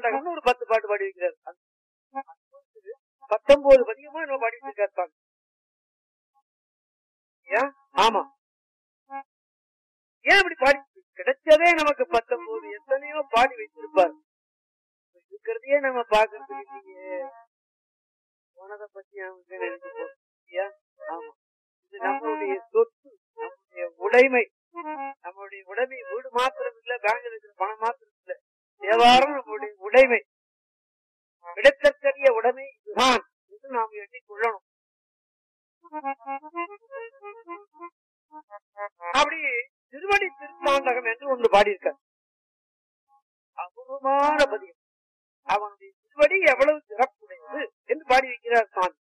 திருத்தாண்டகம்னு ஒரு பத்து பாட்டு பாடி வைக்கிறார் பத்தொன்பது பதிகமா நம்ம பாடிட்டு இருக்காரு பாருங்க. ஏன் ஆமா ஏன் இப்படி பாடி கிடைச்சதே நமக்கு பத்தொன்பது எத்தனையோ பாடி வைத்திருப்பார் இருக்கிறதையே நம்ம பாக்குறது இல்லையே போனதை பத்தி அவங்க நினைக்க போறோம் இல்லையா? ஆமா இது நம்மளுடைய சொத்து நம்முடைய உடைமை நம்மளுடைய உடைமை வீடு மாத்திரம் இல்ல பேங்க்ல இருக்கிற பணம் மாத்திரம் இல்ல தேவாரம் நம்முடைய உடைமை கிடைத்தற்கரிய உடைமை இதுதான் என்று நாம் எண்ணிக்கொள்ளணும் அப்படி திருவடி திருத்தாண்டகம் என்று ஒன்று பாடியிருக்கார் அபூர்வமான பதியம் அவனுடைய திருவடி எவ்வளவு சிறப்புடையது என்று பாடி வைக்கிறார் சுவாமி